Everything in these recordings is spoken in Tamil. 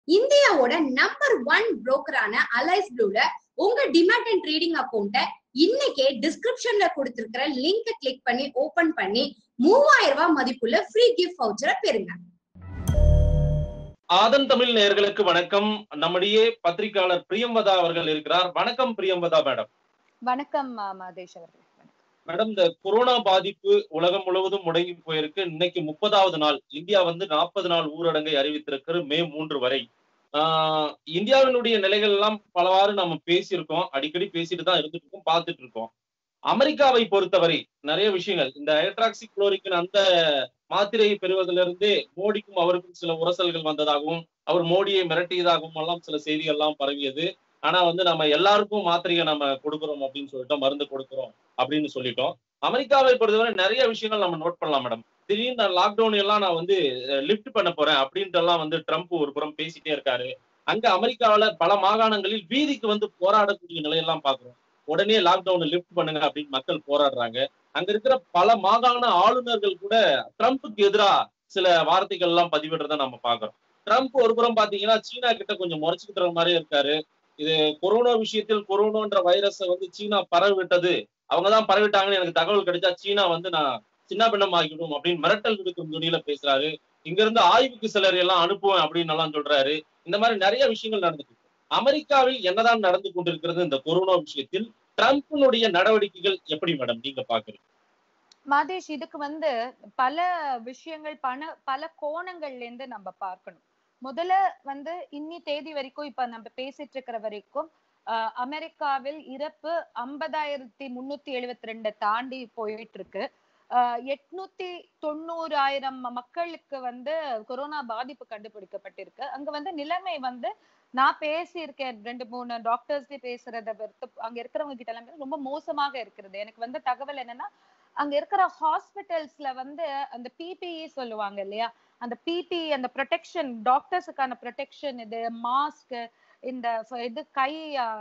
இந்தியாவோட நம்பர் ஒன் புரோக்கரான அலைஸ் ப்ளூல உங்க டிமேட் அண்ட் ட்ரேடிங் அக்கௌண்ட்டை இன்னைக்கே டிஸ்கிரிப்ஷன்ல கொடுத்திருக்கிற லிங்கை கிளிக் பண்ணி ஓபன் பண்ணி மூவாயிரம் ரூபாய் மதிப்புள்ள ஃப்ரீ கிஃப்ட் வவுச்சரை பெறுங்க ஆதன் தமிழ் நேயர்களுக்கு வணக்கம் நம்முடைய பத்திரிகையாளர் பிரியம்பதா அவர்கள் இருக்கிறார் வணக்கம் பிரியம்பதா மேடம் வணக்கம் ஆ, மாதேஷ் அவர்கள் வணக்கம். மேடம் இந்த கொரோனா பாதிப்பு உலகம் முழுவதும் முடங்கி போயிருக்கு இன்னைக்கு முப்பதாவது நாள் இந்தியா வந்து நாற்பது நாள் ஊரடங்கை அறிவித்திருக்கிறது மே மூன்று வரை ஆஹ் இந்தியாவினுடைய நிலைகள் எல்லாம் பலவாறு நம்ம பேசியிருக்கோம் அடிக்கடி பேசிட்டு தான் இருந்துட்டு இருக்கோம் பார்த்துட்டு இருக்கோம் அமெரிக்காவை பொறுத்தவரை நிறைய விஷயங்கள் இந்த ஹைட்ராக்சி குளோரிக்கின் அந்த மாத்திரையை பெறுவதிலிருந்து மோடிக்கும் அவருக்கும் சில உரசல்கள் வந்ததாகவும் அவர் மோடியை மிரட்டியதாகவும் எல்லாம் சில செய்திகள் எல்லாம் பரவியது ஆனா வந்து நம்ம எல்லாருக்கும் மாத்திரையை நம்ம கொடுக்குறோம் அப்படின்னு சொல்லிட்டோம் மருந்து கொடுக்குறோம் அப்படின்னு சொல்லிட்டோம் அமெரிக்காவை பொறுத்தவரை நிறைய விஷயங்கள் நம்ம நோட் பண்ணலாம் மேடம் திடீர்னு லாக்டவுன் எல்லாம் நான் வந்து லிஃப்ட் பண்ண போறேன் அப்படின்ட்டு எல்லாம் வந்து ட்ரம்ப் ஒரு புறம் பேசிட்டே இருக்காரு அங்க அமெரிக்காவுல பல மாகாணங்களில் வீதிக்கு வந்து போராடக்கூடிய நிலையெல்லாம் பாக்குறோம் உடனே லாக்டவுனை லிஃப்ட் பண்ணுங்க அப்படின்னு மக்கள் போராடுறாங்க அங்க இருக்கிற பல மாகாண ஆளுநர்கள் கூட ட்ரம்ப்புக்கு எதிரா சில வார்த்தைகள் எல்லாம் பதிவிடுறத நம்ம பாக்குறோம் ட்ரம்ப் ஒரு புறம் பாத்தீங்கன்னா சீனா கிட்ட கொஞ்சம் முறைச்சுக்கிற மாதிரியே இருக்காரு இது கொரோனா விஷயத்தில் கொரோனான்ற வைரஸை வந்து சீனா பரவி விட்டது அவங்கதான் பரவிட்டாங்கன்னு எனக்கு தகவல் கிடைச்சா சீனா வந்து நான் சின்ன பின்னம் ஆகிடும் அப்படின்னு மிரட்டல் விடுக்கும் துணியில பேசுறாரு இங்க இருந்து ஆய்வுக்கு சிலர் எல்லாம் அனுப்புவேன் அப்படின்னு எல்லாம் சொல்றாரு இந்த மாதிரி நிறைய விஷயங்கள் நடந்துட்டு இருக்கு அமெரிக்காவில் என்னதான் நடந்து கொண்டிருக்கிறது இந்த கொரோனா விஷயத்தில் ட்ரம்ப்பினுடைய நடவடிக்கைகள் எப்படி மேடம் நீங்க பாக்குறீங்க மாதேஷ் இதுக்கு வந்து பல விஷயங்கள் பல பல கோணங்கள்ல இருந்து நம்ம பார்க்கணும் முதல்ல வந்து இன்னி தேதி வரைக்கும் இப்ப நம்ம பேசிட்டு இருக்கிற வரைக்கும் ஆஹ், அமெரிக்காவில் இறப்பு ஐம்பதாயிரத்தி முன்னூத்தி எழுபத்தி ரெண்டு தாண்டி போயிட்டு இருக்கு ஆஹ், எட்நூத்தி தொண்ணூறாயிரம் மக்களுக்கு வந்து கொரோனா பாதிப்பு கண்டுபிடிக்கப்பட்டிருக்கு அங்க வந்து நிலைமை வந்து நான் பேசியிருக்கேன் ரெண்டு மூணு டாக்டர்ஸ் பேசுறத பொறுத்து அங்க இருக்கிறவங்க கிட்ட எல்லாமே ரொம்ப மோசமாக இருக்கிறது எனக்கு வந்து தகவல் என்னன்னா அங்க இருக்கிற ஹாஸ்பிட்டல்ஸ்ல வந்து அந்த பிபிஇ சொல்லுவாங்க இல்லையா அந்த பிபி அந்த ப்ரொடெக்ஷன் டாக்டர்ஸுக்கான ப்ரொடெக்ஷன் இது மாஸ்க் இந்த ஃப- இது கை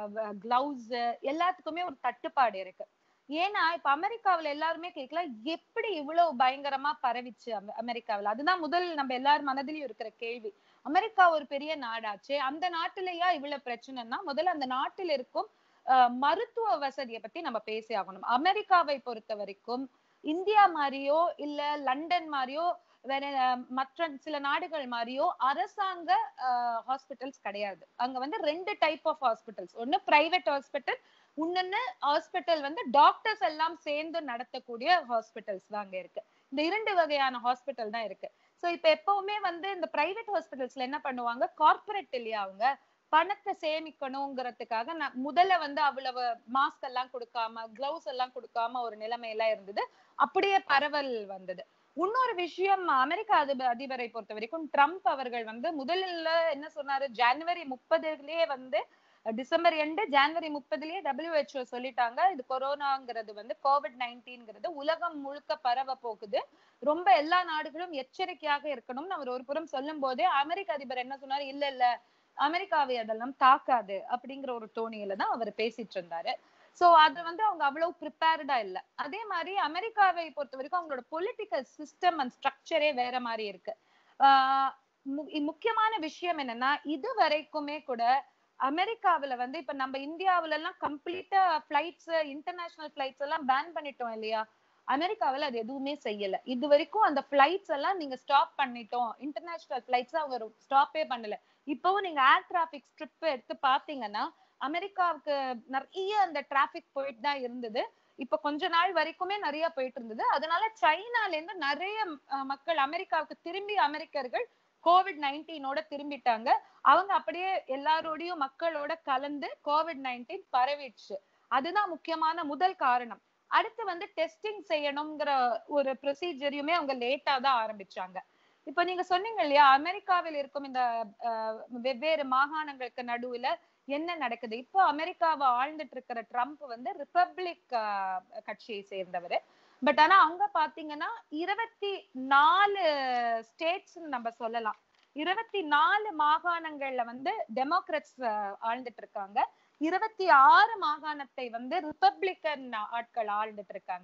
கிளவுஸ் எல்லாத்துக்குமே ஒரு தட்டுப்பாடு இருக்கு ஏன்னா இப்ப அமெரிக்காவுல எல்லாருமே கேட்கல எப்படி இவ்வளவு பயங்கரமா பரவிச்சு அமெ- அமெரிக்காவுல அதுதான் முதல் நம்ம எல்லார் மனதிலயும் இருக்கிற கேள்வி அமெரிக்கா ஒரு பெரிய நாடாச்சு அந்த நாட்டுலயா இவ்வளவு பிரச்சனைன்னா முதல்ல அந்த நாட்டில் இருக்கும் அஹ், மருத்துவ வசதியை பத்தி நம்ம பேசி ஆகணும் அமெரிக்காவை பொறுத்த வரைக்கும் இந்தியா மாதிரியோ இல்ல லண்டன் மாதிரியோ வேற அஹ், மற்ற சில நாடுகள் மாதிரியோ அரசாங்க ஹாஸ்பிட்டல்ஸ் கிடையாது அங்க வந்து ரெண்டு டைப் ஆஃப் ஹாஸ்பிட்டல்ஸ் ஒன்னு பிரைவேட் ஹாஸ்பிட்டல் இன்னொன்னு ஹாஸ்பிட்டல் வந்து டாக்டர்ஸ் எல்லாம் சேர்ந்து நடத்தக்கூடிய ஹாஸ்பிட்டல்ஸ் தான் அங்க இருக்கு இந்த இரண்டு வகையான ஹாஸ்பிட்டல் தான் இருக்கு சோ இப்ப எப்பவுமே வந்து இந்த பிரைவேட் ஹாஸ்பிட்டல்ஸ்ல என்ன பண்ணுவாங்க கார்ப்பரேட் இல்லையா அவங்க பணத்தை சேமிக்கணுங்கிறதுக்காக நான் முதல்ல வந்து அவ்வளவு மாஸ்க் எல்லாம் கொடுக்காம கிளவுஸ் எல்லாம் கொடுக்காம ஒரு நிலைமையெல்லாம் இருந்தது அப்படியே பரவல் வந்தது இன்னொரு விஷயம் அமெரிக்க அதிபர் அதிபரை பொறுத்த வரைக்கும் ட்ரம்ப் அவர்கள் வந்து முதல்ல என்ன சொன்னாரு ஜனவரி முப்பதுலயே வந்து டிசம்பர் எண்டு ஜனவரி முப்பதுலயே WHO சொல்லிட்டாங்க இது கொரோனாங்கிறது வந்து கோவிட் நைன்டீன்ங்கிறது உலகம் முழுக்க பரவ போகுது ரொம்ப எல்லா நாடுகளும் எச்சரிக்கையாக இருக்கணும்னு அவர் ஒரு புறம் சொல்லும் போதே அமெரிக்க அதிபர் என்ன சொன்னாரு இல்ல இல்ல அமெரிக்காவை அதெல்லாம் தாக்காது அப்படிங்கிற ஒரு தோணியில தான் அவர் பேசிட்டு இருந்தாரு சோ அது வந்து அவங்க அவ்வளவு ப்ரிப்பேர்டா இல்ல அதே மாதிரி அமெரிக்காவை பொறுத்த வரைக்கும் அவங்களோட பொலிட்டிக்கல் சிஸ்டம் அண்ட் ஸ்ட்ரக்சரே வேற மாதிரி இருக்கு ஆஹ் மு- முக்கியமான விஷயம் என்னன்னா இது வரைக்குமே கூட அமெரிக்காவுல வந்து இப்ப நம்ம இந்தியாவுல எல்லாம் கம்ப்ளீட்டா ஃபிளைட்ஸ் இன்டர்நேஷனல் ஃபிளைட்ஸ் எல்லாம் பேன் பண்ணிட்டோம் இல்லையா அமெரிக்காவுல அது எதுவுமே செய்யல இது வரைக்கும் அந்த ஃபிளைட்ஸ் எல்லாம் நீங்க ஸ்டாப் பண்ணிட்டோம் இன்டர்நேஷனல் ஃபிளைட்ஸ் அவங்க ஸ்டாப்பே பண்ணல இப்பவும் நீங்க ஏர் டிராபிக் ஸ்ட்ரிப் எடுத்து பாத்தீங்கன்னா அமெரிக்காவுக்கு நிறைய அந்த டிராபிக் போயிட்டு தான் இருந்தது இப்ப கொஞ்ச நாள் வரைக்குமே நிறைய போயிட்டு இருந்தது அதனால சைனால இருந்து நிறைய அஹ், மக்கள் அமெரிக்காவுக்கு திரும்பி அமெரிக்கர்கள் கோவிட் நைன்டீனோட திரும்பிட்டாங்க அவங்க அப்படியே எல்லாரோடையும் மக்களோட கலந்து கோவிட் நைன்டீன் பரவிடுச்சு அதுதான் முக்கியமான முதல் காரணம் அடுத்து வந்து டெஸ்டிங் செய்யணுங்கிற ஒரு ப்ரொசீஜரையுமே அவங்க லேட்டா தான் ஆரம்பிச்சாங்க இப்ப நீங்க சொன்னீங்க இல்லையா அமெரிக்காவில் இருக்கும் இந்த அஹ், வெவ்வேறு மாகாணங்களுக்கு நடுவுல என்ன நடக்குது இப்போ அமெரிக்காவை ஆழ்ந்துட்டு இருக்கிற ட்ரம்ப் வந்து ரிப்பப்ளிக் கட்சியை சேர்ந்தவர் பட் ஆனா அங்க பாத்தீங்கன்னா இருபத்தி நாலு ஸ்டேட்ஸ் நம்ம சொல்லலாம் இருபத்தி நாலு மாகாணங்கள்ல வந்து டெமோக்ரட்ஸ் ஆழ்ந்துட்டு இருக்காங்க இருபத்தி ஆறு மாகாணத்தை வந்து ரிப்பப்ளிக்கன் ஆட்கள் ஆழ்ந்துட்டு இருக்காங்க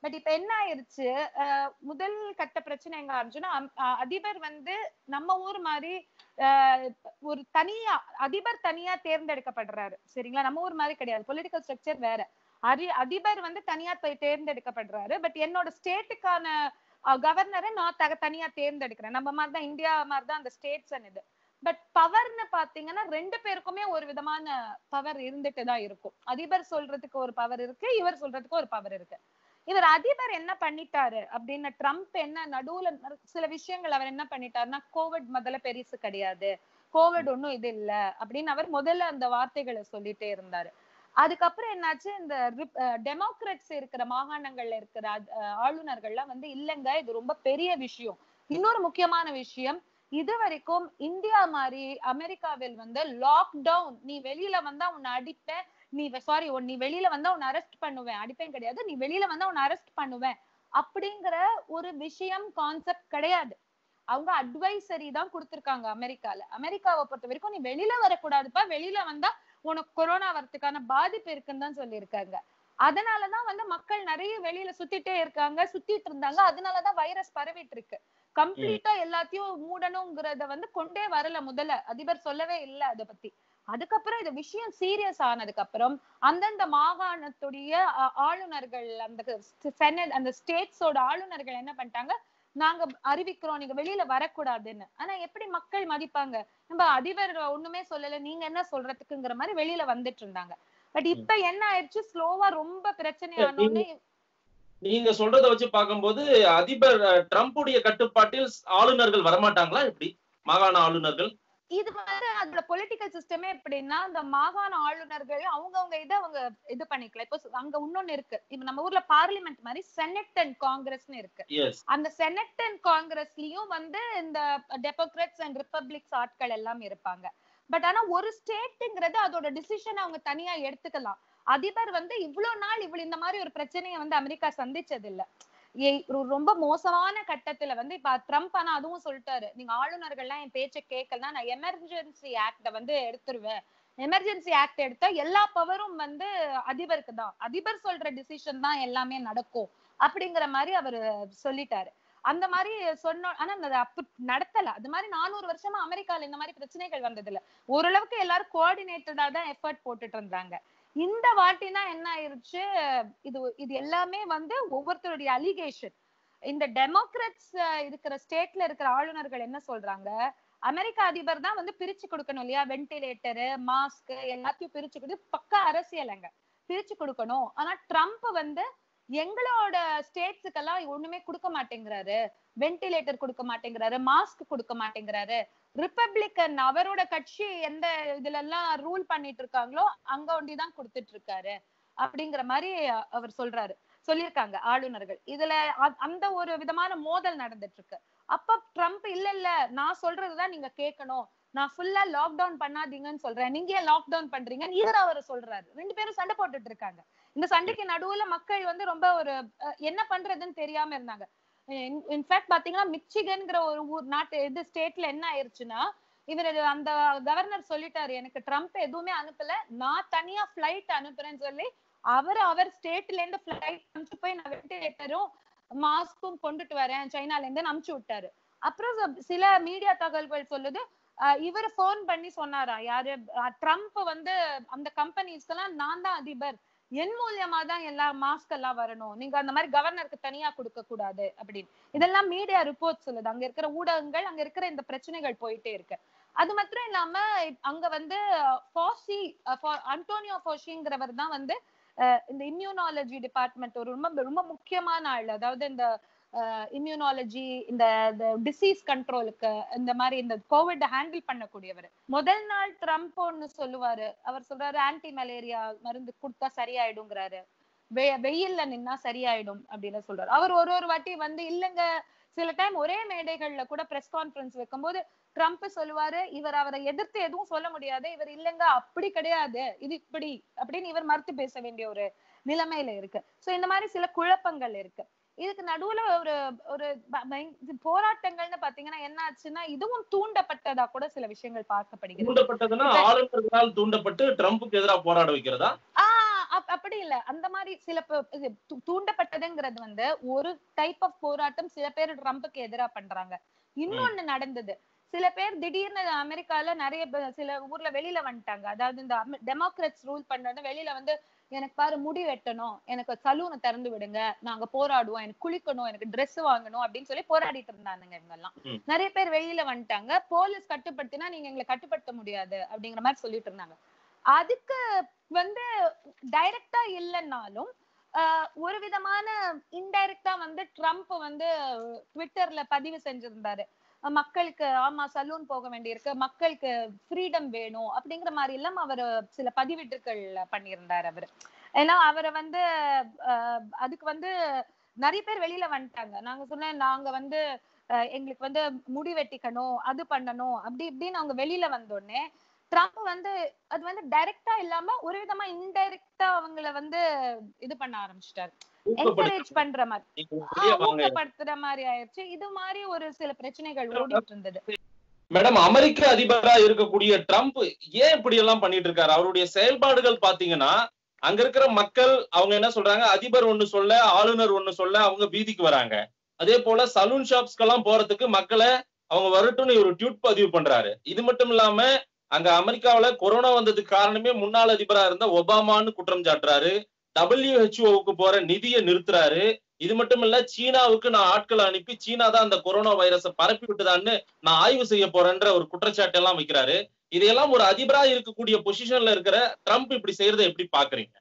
பட் இப்ப என்ன ஆயிருச்சு அஹ் முதல் கட்ட பிரச்சனை எங்க ஆரம்பிச்சுன்னா அம்- அஹ் அதிபர் வந்து நம்ம ஊர் மாதிரி அஹ் ஒரு தனியா அதிபர் தனியா தேர்ந்தெடுக்கப்படுறாரு சரிங்களா நம்ம ஊர் மாதிரி கிடையாது பொலிட்டிக்கல் ஸ்ட்ரக்சர் வேற அரி அதிபர் வந்து தனியா போய் தேர்ந்தெடுக்கப்படுறாரு பட் என்னோட ஸ்டேட்டுக்கான கவர்னரை நான் தக தனியா தேர்ந்தெடுக்கிறேன் நம்ம மாதிரி தான் இந்தியா மாதிரி தான் அந்த ஸ்டேட்ஸ் இது பட் பவர்னு பாத்தீங்கன்னா ரெண்டு பேருக்குமே ஒரு விதமான பவர் இருந்துட்டு தான் இருக்கும் அதிபர் சொல்றதுக்கு ஒரு பவர் இருக்கு இவர் சொல்றதுக்கு ஒரு பவர் இருக்கு இவர் அதிபர் என்ன பண்ணிட்டாரு அப்படின்னு ட்ரம்ப் என்ன நடுவுல ந- சில விஷயங்கள் அவர் என்ன பண்ணிட்டாருன்னா கோவிட் முதல்ல பெருசு கிடையாது கோவிட் ஒண்ணும் இது இல்ல அப்படின்னு அவர் முதல்ல அந்த வார்த்தைகளை சொல்லிட்டே இருந்தாரு அதுக்கப்புறம் என்னாச்சு இந்த டெமோக்ராட்ஸ் இருக்கிற மாகாணங்கள்ல இருக்கிற அத்- அஹ் ஆளுநர்கள்லாம் வந்து இல்லைங்க இது ரொம்ப பெரிய விஷயம் இன்னொரு முக்கியமான விஷயம் இது வரைக்கும் இந்தியா மாதிரி அமெரிக்காவில் வந்து லாக்டவுன் நீ வெளியில வந்தா உன்னை அடிப்பேன் நீ சாரி நீ வெளியில வந்தா உன்னை அரெஸ்ட் பண்ணுவேன் அடிப்பேன் கிடையாது நீ வெளியில வந்தா உன்னை அரெஸ்ட் பண்ணுவேன் அப்படிங்கிற ஒரு விஷயம் கான்செப்ட் கிடையாது அவங்க அட்வைசரி தான் கொடுத்திருக்காங்க அமெரிக்கால அமெரிக்காவை பொறுத்த வரைக்கும் நீ வெளியில வரக்கூடாதுப்பா வெளியில வந்தா உனக்கு கொரோனா வரதுக்கான பாதிப்பு இருக்குன்னு தான் சொல்லியிருக்காங்க அதனாலதான் வந்து மக்கள் நிறைய வெளியில சுத்திட்டே இருக்காங்க சுத்திட்டு இருந்தாங்க அதனாலதான் வைரஸ் பரவிட்டு இருக்கு கம்ப்ளீட்டா எல்லாத்தையும் மூடணுங்கிறத வந்து கொண்டே வரல முதல்ல அதிபர் சொல்லவே இல்ல அத பத்தி அதுக்கப்புறம் இது விஷயம் சீரியஸ் ஆனதுக்கு அப்புறம் அந்தந்த மாகாணத்துடைய அ- ஆளுநர்கள் அந்த செனட் அந்த ஸ்டேட்ஸோட ஆளுநர்கள் என்ன பண்ணிட்டாங்க நாங்க அறிவிக்கிறோம் நீங்க வெளியில வரக்கூடாதுன்னு ஆனா எப்படி மக்கள் மதிப்பாங்க நம்ம அதிபர் ஒண்ணுமே சொல்லல நீங்க என்ன சொல்றதுக்குங்கிற மாதிரி வெளியில வந்துட்டு இருந்தாங்க பட் இப்ப என்ன ஆயிடுச்சு ஸ்லோவா ரொம்ப பிரச்சனை ஆனோடனே நீங்க சொல்றத வச்சு பார்க்கும்போது அதிபர் அஹ், ட்ரம்புடைய கட்டுப்பாட்டில் ஆளுநர்கள் வரமாட்டாங்களா எப்படி மாகாண ஆளுநர்கள் இது வந்து அதோட பொலிட்டிக்கல் சிஸ்டமே எப்படின்னா இந்த மாகாண ஆளுநர்கள் அவங்கவங்க இதை அவங்க இது பண்ணிக்கலாம் இப்போ அங்க இன்னொன்னு இருக்கு இப்ப நம்ம ஊர்ல பார்லிமெண்ட் மாதிரி செனட் அண்ட் காங்கிரஸ்னு இருக்கு எஸ் அந்த செனட் அண்ட் காங்கிரஸ்லயும் வந்து இந்த டெமோக்ராட்ஸ் அண்ட் ரிப்பப்ளிக்ஸ் ஆட்கள் எல்லாம் இருப்பாங்க பட் ஆனா ஒரு ஸ்டேட்டுங்கிறது அதோட டிசிஷன் அவங்க தனியா எடுத்துக்கலாம் அதிபர் வந்து இவ்வளவு நாள் இவ்வளவு இந்த மாதிரி ஒரு பிரச்சனையை வந்து அமெரிக்கா சந்திச்சது இல்ல ஏய், ஒரு ரொம்ப மோசமான கட்டத்துல வந்து இப்ப ட்ரம்ப் ஆனா அதுவும் சொல்லிட்டாரு நீங்க ஆளுநர்கள்லாம் என் பேச்சை கேட்கலன்னா நான் எமர்ஜென்சி ஆக்ட வந்து எடுத்துருவேன் எமர்ஜென்சி ஆக்ட் எடுத்தா எல்லா பவரும் வந்து அதிபருக்கு தான் அதிபர் சொல்ற டிசிஷன் தான் எல்லாமே நடக்கும் அப்படிங்கிற மாதிரி அவரு சொல்லிட்டாரு அந்த மாதிரி சொன்னோம் ஆனா அது அப்ப நடத்தல அது மாதிரி நானூறு வருஷமா அமெரிக்கால இந்த மாதிரி பிரச்சனைகள் வந்தது இல்ல ஓரளவுக்கு எல்லாரும் கோஆர்டினேட்டடா தான் எஃபர்ட் போட்டுட்டு இருந்தாங்க இந்த வாட்டினா என்ன ஆயிருச்சு இது இது எல்லாமே வந்து ஒவ்வொருத்தருடைய அலிகேஷன் இந்த டெமோக்ராட்ஸ் இருக்கிற ஸ்டேட்ல இருக்கிற ஆளுநர்கள் என்ன சொல்றாங்க அமெரிக்க அதிபர் தான் வந்து பிரிச்சு கொடுக்கணும் இல்லையா வென்டிலேட்டரு மாஸ்க் எல்லாத்தையும் பிரிச்சு கொடுத்து பக்கா அரசியலங்க பிரிச்சு கொடுக்கணும் ஆனா ட்ரம்ப் வந்து எங்களோட ஸ்டேட்ஸுக்கெல்லாம் ஒண்ணுமே கொடுக்க மாட்டேங்கிறாரு வென்டிலேட்டர் கொடுக்க மாட்டேங்கிறாரு மாஸ்க் கொடுக்க மாட்டேங்கிறாரு ரிப்பப்ளிக்கன் அவரோட கட்சி எந்த இதுல எல்லாம் ரூல் பண்ணிட்டு இருக்காங்களோ அங்க ஒண்டிதான் கொடுத்துட்டு இருக்காரு அப்படிங்கிற மாதிரி அ- அவர் சொல்றாரு சொல்லியிருக்காங்க ஆளுநர்கள் இதுல அ- அந்த ஒரு விதமான மோதல் நடந்துட்டு இருக்கு அப்ப ட்ரம்ப் இல்ல இல்ல நான் சொல்றதுதான் நீங்க கேட்கணும் நான் ஃபுல்லா லாக்டவுன் பண்ணாதீங்கன்னு சொல்றேன் நீங்க ஏன் லாக்டவுன் பண்றீங்கன்னு இவர் அவர் சொல்றாரு ரெண்டு பேரும் சண்டை போட்டுட்டு இருக்காங்க இந்த சண்டைக்கு நடுவுல மக்கள் வந்து ரொம்ப ஒரு அஹ், என்ன பண்றதுன்னு தெரியாம இருந்தாங்க இன்ஃபேக்ட் பாத்தீங்கன்னா மிச்சிகன்ங்கிற ஒரு ஊர் நாட்டு இது ஸ்டேட்ல என்ன ஆயிருச்சுன்னா இவர் அந்த கவர்னர் சொல்லிட்டாரு எனக்கு ட்ரம்ப் எதுவுமே அனுப்பல நான் தனியா ஃபிளைட் அனுப்புறேன்னு சொல்லி அவர் அவர் ஸ்டேட்ல இருந்து ஃபிளைட் அனுப்பிச்சு போய் நான் வெண்டிலேட்டரும் மாஸ்க்கும் கொண்டுட்டு வரேன் சைனால இருந்து அனுப்பிச்சு விட்டாரு அப்புறம் ச- சில மீடியா தகவல்கள் சொல்லுது அஹ் இவர் ஃபோன் பண்ணி சொன்னாரா யாரு அஹ் ட்ரம்ப் வந்து அந்த கம்பெனிஸ்க்கெல்லாம் நான் தான் அதிபர் என் மூலியமா தான் எல்லா மாஸ்க் எல்லாம் வரணும் நீங்க அந்த மாதிரி கவர்னருக்கு தனியா கொடுக்க கூடாது அப்படின்னு இதெல்லாம் மீடியா ரிப்போர்ட் சொல்லுது அங்க இருக்கிற ஊடகங்கள் அங்க இருக்கிற இந்த பிரச்சனைகள் போயிட்டே இருக்கு அது மாத்திரம் இல்லாம இப்- அங்க வந்து ஃபாசி அன்டோனியோ ஃபோஷிங்கிறவர் தான் வந்து அஹ், இந்த இம்யூனாலஜி டிபார்ட்மெண்ட் ஒரு ரொம்ப ரொம்ப முக்கியமான ஆள் அதாவது இந்த இம்யூனாலஜி இந்த டிசீஸ் கண்ட்ரோலுக்கு இந்த மாதிரி இந்த கோவிட் ஹேண்டில் பண்ணக்கூடியவர் முதல் நாள் ட்ரம்ப் ஒன்னு சொல்லுவாரு அவர் சொல்றாரு ஆன்டி மலேரியா மருந்து கொடுத்தா சரியாயிடுங்கிறாரு வெ- வெயில்ல நின்னா சரியாயிடும் அப்படின்னு சொல்றாரு அவர் ஒரு ஒரு வாட்டி வந்து இல்லங்க சில டைம் ஒரே மேடைகள்ல கூட பிரஸ் கான்ஃபரன்ஸ் வைக்கும்போது ட்ரம்ப் சொல்லுவாரு இவர் அவரை எதிர்த்து எதுவும் சொல்ல முடியாது இவர் இல்லங்க அப்படி கிடையாது இது இப்படி அப்படின்னு இவர் மறுத்து பேச வேண்டிய ஒரு நிலைமையில இருக்கு சோ இந்த மாதிரி சில குழப்பங்கள் இருக்கு இதுக்கு நடுவுல ஒரு ஒரு ப- பய- இது போராட்டங்கள்னு பாத்தீங்கன்னா என்ன ஆச்சுன்னா இதுவும் தூண்டப்பட்டதா கூட சில விஷயங்கள் பார்க்கப்படுகிறது தூண்டப்பட்டதுன்னா இப்ப- ஆளுநர்களால் தூண்டப்பட்டு ட்ரம்புக்கு எதிராக போராட வைக்கிறதா ஆஹ் அப்- அப்படி இல்ல அந்த மாதிரி சில ப- இது தூ- தூண்டப்பட்டதுங்கிறது வந்து ஒரு டைப் ஆஃப் போராட்டம் சில பேர் ட்ரம்புக்கு எதிரா பண்றாங்க இன்னொன்னு நடந்தது சில பேர் திடீர்னு அமெரிக்கால நிறைய பே- சில ஊர்ல வெளியில வந்துட்டாங்க அதாவது இந்த டெமோக்ராட்ஸ் ரூல் பண்றது வெளியில வந்து எனக்கு பாரு முடி வெட்டணும் எனக்கு சலூனை திறந்து விடுங்க நாங்க போராடுவோம் எனக்கு குளிக்கணும் எனக்கு Dress வாங்கணும் அப்படின்னு சொல்லி போராடிட்டு இருந்தானுங்க இவங்க எல்லாம் ம். நிறைய பேர் வெளியில வந்துட்டாங்க போலீஸ் கட்டுப்படுத்தினா நீங்க எங்களை கட்டுப்படுத்த முடியாது அப்படிங்கிற மாதிரி சொல்லிட்டு இருந்தாங்க அதுக்கு வந்து டைரக்டா இல்லைன்னாலும் ஆஹ் ஒரு விதமான இன்டைரக்டா வந்து ட்ரம்ப் வந்து ட்விட்டர்ல பதிவு செஞ்சிருந்தாரு அஹ் மக்களுக்கு ஆமா சலூன் போக வேண்டியிருக்கு மக்களுக்கு ஃப்ரீடம் வேணும் அப்படிங்கிற மாதிரி எல்லாம் அவர் சில பதிவிட்டுகள் பண்ணியிருந்தார் அவரு ஏன்னா அவரை வந்து ஆஹ் அதுக்கு வந்து நிறைய பேர் வெளியில வந்துட்டாங்க நாங்க சொன்னேன் நாங்க வந்து அஹ் எங்களுக்கு வந்து முடி வெட்டிக்கணும் அது பண்ணணும் அப்படி இப்படின்னு அவங்க வெளியில வந்தோடனே ட்ரம்ப் வந்து அது வந்து டைரக்டா இல்லாம ஒரு விதமா இன்டைரக்டா அவங்கள வந்து இது பண்ண ஆரம்பிச்சிட்டாரு என்கரேஜ் பண்ற மாதிரி நீங்க ஆஹ் வெளிய வாங்க ஊக்கப்படுத்துற மாதிரி ஆயிடுச்சு இது மாதிரி ஒரு சில பிரச்சனைகள் ஓடிட்டு இருந்தது மேடம் அமெரிக்க அதிபரா இருக்கக்கூடிய ட்ரம்ப் ஏன் இப்படி எல்லாம் பண்ணிட்டு இருக்காரு அவருடைய செயல்பாடுகள் பாத்தீங்கன்னா அங்க இருக்கிற மக்கள் அவங்க என்ன சொல்றாங்க அதிபர் ஒண்ணு சொல்ல ஆளுநர் ஒண்ணு சொல்ல அவங்க வீதிக்கு வராங்க அதே போல சலூன் ஷாப்ஸ்க்கு எல்லாம் போறதுக்கு மக்களை அவங்க வரட்டும்னு ஒரு ட்வீட் பதிவு பண்றாரு இது மட்டும் இல்லாம அங்க அமெரிக்காவுல கொரோனா வந்ததுக்கு காரணமே முன்னாள் அதிபரா இருந்த ஒபாமான்னு குற்றம் சாட்டுறாரு டபிள்யூஹெச்ஓவுக்கு போற நிதியை நிறுத்துறாரு இது மட்டும் இல்ல சீனாவுக்கு நான் ஆட்களை அனுப்பி சீனா தான் அந்த கொரோனா வைரஸை பரப்பி விட்டுதான்னு நான் ஆய்வு செய்ய போறேன்ற ஒரு குற்றச்சாட்டு எல்லாம் வைக்கிறாரு இதையெல்லாம் ஒரு அதிபரா இருக்கக்கூடிய பொசிஷன்ல இருக்கிற ட்ரம்ப் இப்படி செய்யறதை எப்படி பாக்குறீங்க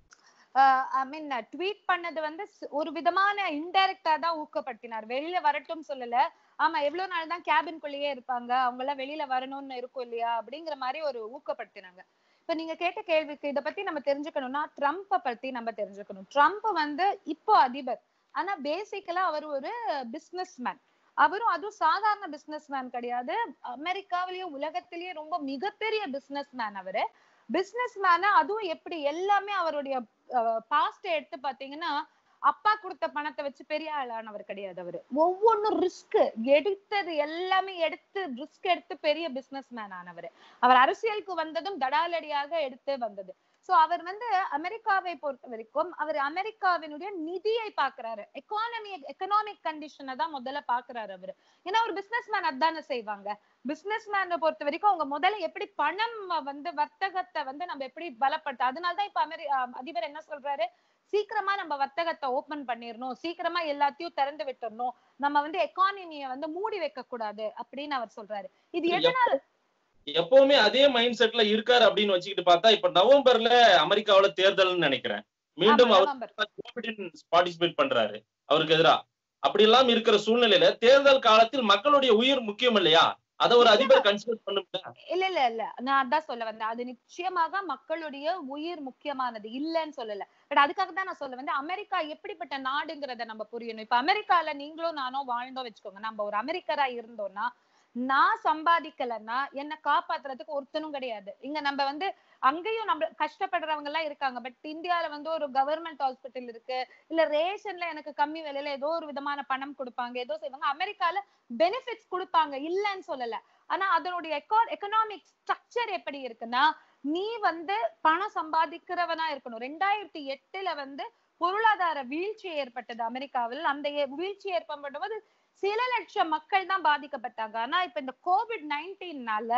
ஐ மீன் ட்வீட் பண்ணது வந்து ஸ்- ஒரு விதமான இன்டைரக்டா தான் ஊக்கப்படுத்தினார் வெளியில வரட்டும் சொல்லல ஆமா எவ்வளவு நாள் தான் கேபின்குள்ளேயே இருப்பாங்க அவங்க எல்லாம் வெளியில வரணும்னு இருக்கும் இல்லையா அப்படிங்கிற மாதிரி ஒரு ஊக்கப்படுத்தினாங்க இப்ப நீங்க கேட்ட கேள்விக்கு இத பத்தி நம்ம தெரிஞ்சுக்கணும்னா ட்ரம்ப்ப பத்தி நம்ம தெரிஞ்சுக்கணும் ட்ரம்ப் வந்து இப்போ அதிபர் ஆனா பேசிக்கலா அவர் ஒரு பிசினஸ் மேன் அவரும் அதுவும் சாதாரண பிசினஸ் மேன் கிடையாது அமெரிக்காவிலேயே உலகத்திலேயே ரொம்ப மிகப்பெரிய பிசினஸ் மேன் அவரு பிசினஸ் மேன அதுவும் எப்படி எல்லாமே அவருடைய பாஸ்ட் எடுத்து பாத்தீங்கன்னா அப்பா கொடுத்த பணத்தை வச்சு பெரிய ஆளானவர் கிடையாது அவரு ஒவ்வொன்றும் ரிஸ்க் எடுத்தது எல்லாமே எடுத்து ரிஸ்க் எடுத்து பெரிய பிசினஸ் மேன் ஆனவர் அவர் அரசியலுக்கு வந்ததும் தடாலடியாக எடுத்து வந்தது சோ அவர் வந்து அமெரிக்காவை பொறுத்த வரைக்கும் அவர் அமெரிக்காவினுடைய நிதியை பாக்குறாரு எக்கானமி எக்கனாமிக் கண்டிஷனை தான் முதல்ல பாக்குறாரு அவரு ஏன்னா ஒரு பிசினஸ் மேன் அதானே செய்வாங்க பிசினஸ் மேனை பொறுத்த வரைக்கும் அவங்க முதல்ல எப்படி பணம் வந்து வர்த்தகத்தை வந்து நம்ம எப்படி பலப்படுத்த அதனாலதான் இப்ப அமெரி அஹ் அதிபர் என்ன சொல்றாரு சீக்கிரமா நம்ம வர்த்தகத்தை ஓபன் பண்ணிடணும் சீக்கிரமா எல்லாத்தையும் திறந்து விட்டுறணும் நம்ம வந்து எக்கானமிய வந்து மூடி வைக்க கூடாது அப்படின்னு அவர் சொல்றாரு இது எதனால எப்பவுமே அதே மைண்ட் செட்ல இருக்காரு அப்படின்னு வச்சுக்கிட்டு பார்த்தா இப்ப நவம்பர்ல அமெரிக்காவுல தேர்தல்னு நினைக்கிறேன் மீண்டும் ஆமா, அவர் நவம்பர். பார்ட்டிசிபேட் பண்றாரு அவருக்கு எதிரா அப்படி எல்லாம் இருக்கிற சூழ்நிலையில தேர்தல் காலத்தில் மக்களுடைய உயிர் முக்கியம் இல்லையா அதை ஒரு அதிபர் கன்சிடர் பண்ணும்ல இல்ல இல்ல இல்ல நான் அதான் சொல்ல வந்தேன் அது நிச்சயமாக மக்களுடைய உயிர் முக்கியமானது இல்லைன்னு சொல்லல பட் அதுக்காக தான் நான் சொல்ல வந்து அமெரிக்கா எப்படிப்பட்ட நாடுங்கிறத நம்ம புரியணும் இப்ப அமெரிக்கால நீங்களும் நானும் வாழ்ந்தோம் வச்சுக்கோங்க நம்ம ஒரு அமெரிக்கரா இருந்தோம்னா நான் சம்பாதிக்கலன்னா என்ன காப்பாத்துறதுக்கு ஒருத்தனும் கிடையாது இங்க நம்ம வந்து அங்கேயும் நம்ம கஷ்டப்படுறவங்க எல்லாம் இருக்காங்க பட் இந்தியால வந்து ஒரு கவர்மெண்ட் ஹாஸ்பிட்டல் இருக்கு இல்ல ரேஷன்ல எனக்கு கம்மி விலையில ஏதோ ஒரு விதமான பணம் கொடுப்பாங்க ஏதோ செய்வாங்க அமெரிக்கால பெனிஃபிட்ஸ் கொடுப்பாங்க இல்லைன்னு சொல்லல ஆனா அதனுடைய எக்கனாமிக் ஸ்ட்ரக்சர் எப்படி இருக்குன்னா நீ வந்து பணம் சம்பாதிக்கிறவனா இருக்கணும் ரெண்டாயிரத்தி எட்டுல வந்து பொருளாதார வீழ்ச்சி ஏற்பட்டது அமெரிக்காவில் அந்த ஏ- வீழ்ச்சி ஏற்படும் போது சில லட்சம் மக்கள் தான் பாதிக்கப்பட்டாங்க ஆனா இப்ப இந்த கோவிட் நைன்டீன்னால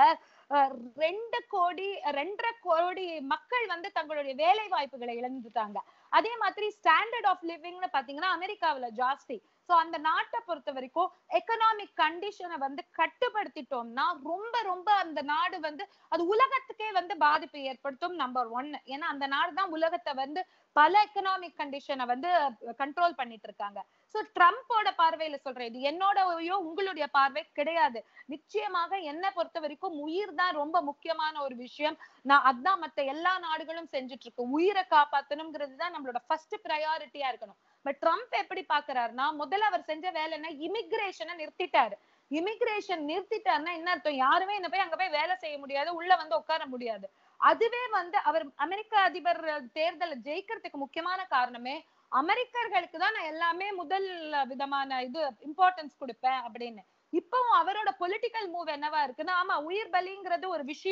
ரெண்டு கோடி ரெண்டரை கோடி மக்கள் வந்து தங்களுடைய வேலை வாய்ப்புகளை இழந்துட்டாங்க அதே மாதிரி ஸ்டாண்டர்ட் ஆஃப் லிவிங்னு பாத்தீங்கன்னா அமெரிக்காவுல ஜாஸ்தி சோ அந்த நாட்டை பொறுத்த வரைக்கும் எக்கனாமிக் கண்டிஷனை வந்து கட்டுப்படுத்திட்டோம்னா ரொம்ப ரொம்ப அந்த நாடு வந்து அது உலகத்துக்கே வந்து பாதிப்பு ஏற்படுத்தும் நம்பர் ஒன் ஏன்னா அந்த நாடு தான் உலகத்தை வந்து பல எக்கனாமிக் கண்டிஷனை வந்து கண்ட்ரோல் பண்ணிட்டு இருக்காங்க சோ ட்ரம்ப்போட பார்வையில சொல்றேன் இது என்னோடயோ உங்களுடைய பார்வை கிடையாது நிச்சயமாக என்ன பொறுத்த வரைக்கும் உயிர் தான் ரொம்ப முக்கியமான ஒரு விஷயம் நான் அதான் மத்த எல்லா நாடுகளும் செஞ்சுட்டு இருக்கு உயிரை காப்பாத்தணுங்கிறது தான் நம்மளோட ஃபர்ஸ்ட் ப்ரையாரிட்டியா இருக்கணும் பட் ட்ரம்ப் எப்படி பாக்குறாருன்னா முதல்ல அவர் செஞ்ச வேலை என்ன இமிகிரேஷனை நிறுத்திட்டாரு இமிகிரேஷன் நிறுத்திட்டாருன்னா என்ன அர்த்தம் யாருமே என்ன போய் அங்க போய் வேலை செய்ய முடியாது உள்ள வந்து உட்கார முடியாது அதுவே வந்து அவர் அமெரிக்க அதிபர் தேர்தலை ஜெயிக்கிறதுக்கு முக்கியமான காரணமே அமெரிக்கர்களுக்கு தான் நான் எல்லாமே முதல் விதமான இது இம்பார்ட்டன்ஸ் கொடுப்பேன் அப்படின்னு இப்பவும் அவரோட பொலிட்டிக்கல் மூவ் என்னவா இருக்குன்னா ஆமா உயிர் பலிங்கிறது ஒரு விஷயம்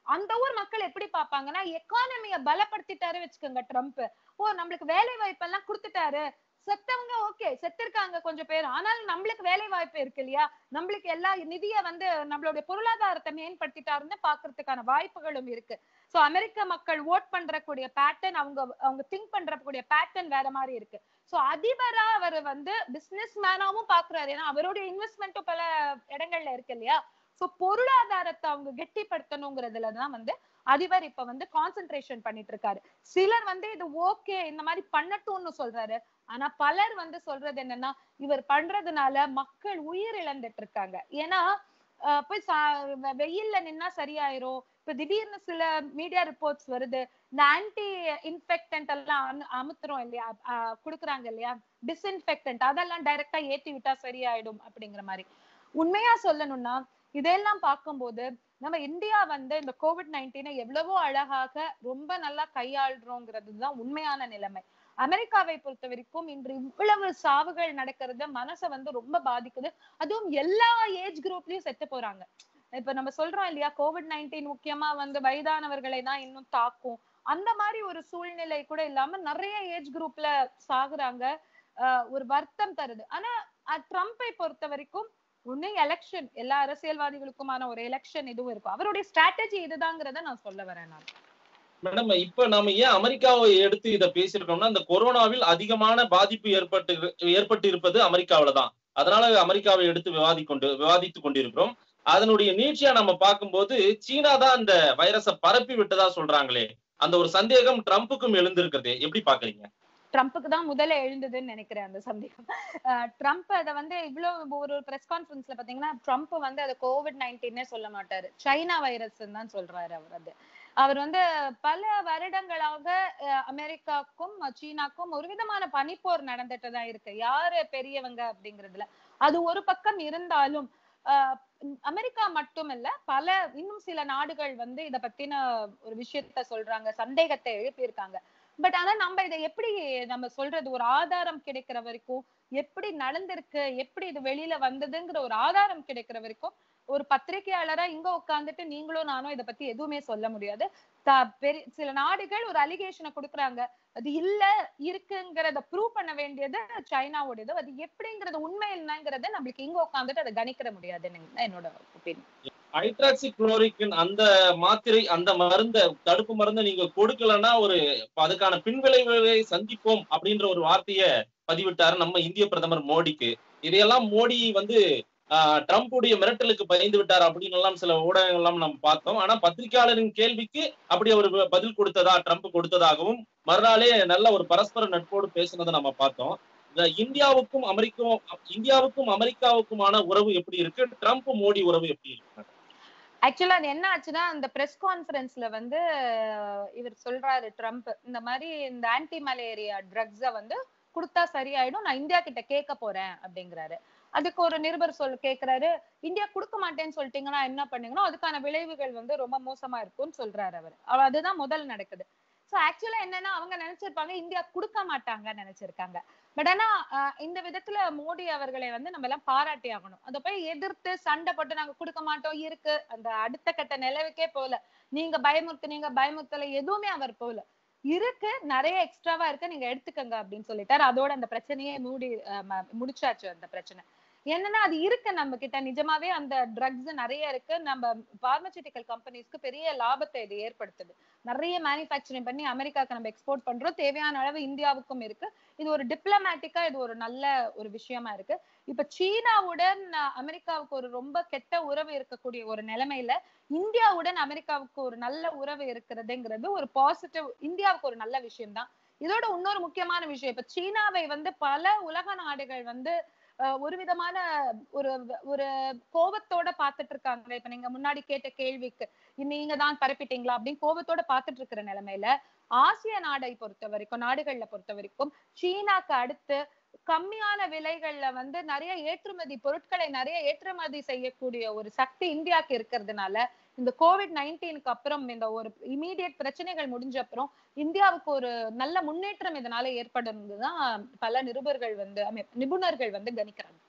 அந்த ஊர் மக்கள் எப்படி பார்ப்பாங்கன்னா எக்கானமிய பலப்படுத்திட்டாரு வச்சுக்கோங்க ட்ரம்ப் ஓ நம்மளுக்கு வேலை வாய்ப்பெல்லாம் கொடுத்துட்டாரு செத்தவங்க ஓகே செத்திருக்காங்க கொஞ்சம் பேர் ஆனாலும் நம்மளுக்கு வேலை வாய்ப்பு இருக்கு இல்லையா நம்மளுக்கு எல்லா நிதிய வந்து நம்மளுடைய பொருளாதாரத்தை மேம்படுத்திட்டாருன்னு பாக்குறதுக்கான வாய்ப்புகளும் இருக்கு சோ அமெரிக்க மக்கள் ஓட் பண்றக்கூடிய பேட்டர்ன் அவங்க அவங்க திங்க் பண்றக்கூடிய பேட்டர்ன் வேற மாதிரி இருக்கு சோ அதிபரா அவர் வந்து பிசினஸ் மேனாவும் பாக்குறாரு ஏன்னா அவருடைய இன்வெஸ்ட்மெண்ட்டும் பல இடங்கள்ல இருக்கு இல்லையா சோ பொருளாதாரத்தை அவங்க கெட்டிப்படுத்தணுங்கிறதுலதான் வந்து அதிபர் இப்ப வந்து கான்சென்ட்ரேஷன் பண்ணிட்டு இருக்காரு சிலர் வந்து இது ஓகே இந்த மாதிரி பண்ணட்டும்னு சொல்றாரு ஆனா பலர் வந்து சொல்றது என்னன்னா இவர் பண்றதுனால மக்கள் உயிர் இழந்துட்டு இருக்காங்க ஏன்னா அஹ் போய் சா- வெ- வெயில்ல நின்னா சரியாயிரும் இப்ப திடீர்னு சில மீடியா ரிப்போர்ட்ஸ் வருது இந்த ஆன்டி இன்ஃபெக்டன்ட் எல்லாம் அமு- அமுத்துறோம் இல்லையா அஹ் குடுக்குறாங்க இல்லையா டிஸ்இன்ஃபெக்டன்ட் அதெல்லாம் டைரக்டா ஏத்தி விட்டா சரியாயிடும் அப்படிங்கிற மாதிரி உண்மையா சொல்லணும்னா இதெல்லாம் பார்க்கும்போது நம்ம இந்தியா வந்து இந்த கோவிட் நைன்டீனை எவ்வளவோ அழகாக ரொம்ப நல்லா கையாளுறோங்கிறது தான் உண்மையான நிலைமை அமெரிக்காவை பொறுத்த வரைக்கும் இன்று இவ்வளவு சாவுகள் நடக்கிறது மனசை வந்து ரொம்ப பாதிக்குது அதுவும் எல்லா ஏஜ் குரூப்லயும் செத்து போறாங்க இப்ப நம்ம சொல்றோம் இல்லையா கோவிட் நைன்டீன் முக்கியமா வந்து வயதானவர்களை தான் இன்னும் தாக்கும் அந்த மாதிரி ஒரு சூழ்நிலை கூட இல்லாம நிறைய ஏஜ் குரூப்ல சாகுறாங்க ஆஹ் ஒரு வருத்தம் தருது ஆனா அஹ் ட்ரம்ப்பை பொறுத்த வரைக்கும் ஒண்ணு எலெக்ஷன் எல்லா அரசியல்வாதிகளுக்குமான ஒரு எலெக்ஷன் இதுவும் இருக்கும் அவருடைய ஸ்ட்ராட்டஜி இதுதாங்கிறத நான் சொல்ல வரேன் நான் மேடம் இப்ப நாம ஏன் அமெரிக்காவை எடுத்து இதை பேசியிருக்கோம்னா இந்த கொரோனாவில் அதிகமான பாதிப்பு ஏற்பட்டு ஏற்பட்டு இருப்பது அமெரிக்காவில தான் அதனால அமெரிக்காவை எடுத்து விவாதி கொண்டு விவாதித்துக் கொண்டிருக்கிறோம் அதனுடைய நீட்சியா நம்ம பார்க்கும்போது சீனா தான் அந்த வைரஸை பரப்பி விட்டதா சொல்றாங்களே அந்த ஒரு சந்தேகம் ட்ரம்ப்புக்கும் எழுந்திருக்கிறது எப்படி பாக்குறீங்க ட்ரம்ப்புக்கு தான் முதல்ல எழுந்ததுன்னு நினைக்கிறேன் அந்த சந்தேகம் அஹ் ட்ரம்ப் அதை வந்து இவ்வளவு ஒரு பிரஸ் கான்ஃபரன்ஸ்ல பாத்தீங்கன்னா ட்ரம்ப் வந்து அதை கோவிட் நைன்டீன்னே சொல்ல மாட்டாரு சைனா வைரஸ் தான் சொல்றாரு அவர் அது அவர் வந்து பல வருடங்களாக அஹ், அமெரிக்காவுக்கும் சீனாக்கும் ஒரு விதமான பனிப்போர் நடந்துட்டு தான் இருக்கு யாரு பெரியவங்க அப்படிங்கறதுல அது ஒரு பக்கம் இருந்தாலும் அஹ், அமெரிக்கா மட்டுமல்ல பல இன்னும் சில நாடுகள் வந்து இத பத்தின ஒரு விஷயத்த சொல்றாங்க சந்தேகத்தை எழுப்பியிருக்காங்க பட் ஆனா நம்ம இதை எப்படி நம்ம சொல்றது ஒரு ஆதாரம் கிடைக்கிற வரைக்கும் எப்படி நடந்திருக்கு எப்படி இது வெளியில வந்ததுங்கிற ஒரு ஆதாரம் கிடைக்கிற வரைக்கும் ஒரு பத்திரிகையாளரா இங்க உட்கார்ந்துட்டு நீங்களும் நானும் இத பத்தி எதுவுமே சொல்ல முடியாது த- பெரிய சில நாடுகள் ஒரு அலிகேஷனை கொடுக்குறாங்க அது இல்ல இருக்குங்கிறத ப்ரூவ் பண்ண வேண்டியது சைனாவோடது அது எப்படிங்கிறது உண்மை என்னங்கிறத நம்மளுக்கு இங்க உட்கார்ந்துட்டு அதை கணிக்கிற முடியாதுன்னு என்னோட ஒப்பீனியன் ஹைட்ராக்சி குளோரிக்கின் அந்த மாத்திரை அந்த மருந்த தடுப்பு மருந்தை நீங்க கொடுக்கலன்னா ஒரு அதுக்கான பின்விளைவுகளை சந்திப்போம் அப்படின்ற ஒரு வார்த்தையை பதிவிட்டாரு நம்ம இந்திய பிரதமர் மோடிக்கு இதையெல்லாம் மோடி வந்து ஆஹ், ட்ரம்ப்புடைய மிரட்டலுக்கு பயந்து விட்டார் அப்படின்னு எல்லாம் சில ஊடகங்கள் எல்லாம் நம்ம பார்த்தோம் ஆனா பத்திரிகையாளரின் கேள்விக்கு அப்படி அவர் பதில் கொடுத்ததா ட்ரம்ப் கொடுத்ததாகவும் மறுநாளே நல்ல ஒரு பரஸ்பர நட்போடு பேசுனதை நம்ம பார்த்தோம் இந்த இந்தியாவுக்கும் அமெரிக்கும் இந்தியாவுக்கும் அமெரிக்காவுக்குமான உறவு எப்படி இருக்கு ட்ரம்ப் மோடி உறவு எப்படி இருக்கு ஆக்சுவலா அது என்ன ஆச்சுன்னா அந்த பிரஸ் கான்ஃபரன்ஸ்ல வந்து அஹ், இவர் சொல்றாரு ட்ரம்ப் இந்த மாதிரி இந்த ஆன்டி மலேரியா ட்ரக்ஸ வந்து கொடுத்தா சரியாயிடும் நான் இந்தியா கிட்ட கேட்க போறேன் அப்படிங்கிறாரு அதுக்கு ஒரு நிருபர் சொல் கேக்குறாரு இந்தியா கொடுக்க மாட்டேன்னு சொல்லிட்டீங்கன்னா என்ன பண்ணீங்கன்னா அதுக்கான விளைவுகள் வந்து ரொம்ப மோசமா இருக்கும்னு சொல்றாரு அவர் அவ- அதுதான் முதல் நடக்குது சோ ஆக்சுவலா என்னன்னா அவங்க நினைச்சிருப்பாங்க இந்தியா கொடுக்க மாட்டாங்க நினைச்சிருக்காங்க பட் ஆனா அஹ், இந்த விதத்துல மோடி அவர்களை வந்து நம்ம எல்லாம் பாராட்டி ஆகணும் அதை போய் எதிர்த்து சண்டை போட்டு நாங்க கொடுக்க மாட்டோம் இருக்கு அந்த அடுத்த கட்ட நிலவுக்கே போல நீங்க பயமுறுத்துனீங்க பயமுறுத்தல எதுவுமே அவர் போல இருக்கு நிறைய எக்ஸ்ட்ராவா இருக்கு நீங்க எடுத்துக்கங்க அப்படின்னு சொல்லிட்டாரு அதோட அந்த பிரச்சனையே மூடி அஹ், ம- முடிச்சாச்சு அந்த பிரச்சனை என்னன்னா அது இருக்கு நம்ம கிட்ட நிஜமாவே அந்த ட்ரக்ஸ் நிறைய இருக்கு நம்ம பார்மசூட்டிக்கல் கம்பெனிஸ்க்கு பெரிய லாபத்தை இது ஏற்படுத்துது நிறைய மேனுஃபேக்சரிங் பண்ணி அமெரிக்காக்கு நம்ம எக்ஸ்போர்ட் பண்றோம் தேவையான அளவு இந்தியாவுக்கும் இருக்கு இது ஒரு டிப்ளமேட்டிக்கா இது ஒரு நல்ல ஒரு விஷயமா இருக்கு இப்ப சீனாவுடன் அஹ், அமெரிக்காவுக்கு ஒரு ரொம்ப கெட்ட உறவு இருக்கக்கூடிய ஒரு நிலைமையில இந்தியாவுடன் அமெரிக்காவுக்கு ஒரு நல்ல உறவு இருக்கிறதுங்கிறது ஒரு பாசிட்டிவ் இந்தியாவுக்கு ஒரு நல்ல விஷயம் தான் இதோட இன்னொரு முக்கியமான விஷயம் இப்ப சீனாவை வந்து பல உலக நாடுகள் வந்து அஹ், ஒரு விதமான ஒரு ஒரு கோபத்தோட பாத்துட்டு இருக்காங்க இப்ப நீங்க முன்னாடி கேட்ட கேள்விக்கு நீங்க தான் பரப்பிட்டீங்களா அப்படின்னு கோபத்தோட பாத்துட்டு இருக்கிற நிலைமையில ஆசிய நாடை பொறுத்த வரைக்கும் நாடுகள்ல பொறுத்த வரைக்கும் சீனாக்கு அடுத்து கம்மியான விலைகள்ல வந்து நிறைய ஏற்றுமதி பொருட்களை நிறைய ஏற்றுமதி செய்யக்கூடிய ஒரு சக்தி இந்தியாக்கு இருக்கிறதுனால இந்த கோவிட் நைன்டீனுக்கு அப்புறம் இந்த ஒரு இமீடியட் பிரச்சனைகள் முடிஞ்ச அப்புறம் இந்தியாவுக்கு ஒரு நல்ல முன்னேற்றம் இதனால ஏற்படும் தான் பல நிருபர்கள் வந்து I mean, நிபுணர்கள் வந்து கணிக்கிறாங்க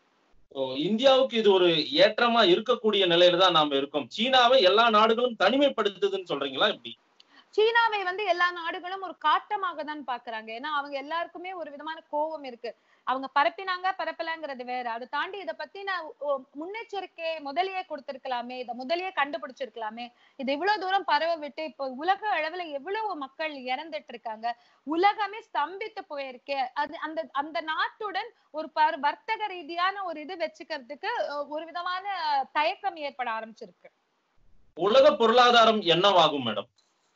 ஓ, இந்தியாவுக்கு இது ஒரு ஏற்றமா இருக்கக்கூடிய நிலையில தான் நாம இருக்கோம் சீனாவை எல்லா நாடுகளும் தனிமைப்படுத்துதுன்னு சொல்றீங்களா இப்படி சீனாவை வந்து எல்லா நாடுகளும் ஒரு காட்டமாக தான் பாக்குறாங்க ஏன்னா அவங்க எல்லாருக்குமே ஒரு விதமான கோபம் இருக்கு அவங்க பரப்பினாங்க பரப்பலங்கிறது வேற அதை தாண்டி இத பத்தி நான் முன்னெச்சரிக்கை முதலியே கொடுத்திருக்கலாமே இத முதலியே கண்டுபிடிச்சிருக்கலாமே இது இவ்வளவு தூரம் பரவ விட்டு இப்போ உலக அளவுல எவ்வளவு மக்கள் இறந்துட்டு இருக்காங்க உலகமே ஸ்தம்பித்து போயிருக்கு அது அந்த அந்த நாட்டுடன் ஒரு பர் வர்த்தக ரீதியான ஒரு இது வச்சுக்கிறதுக்கு அஹ், ஒரு விதமான தயக்கம் ஏற்பட ஆரம்பிச்சிருக்கு உலக பொருளாதாரம் என்னவாகும் மேடம்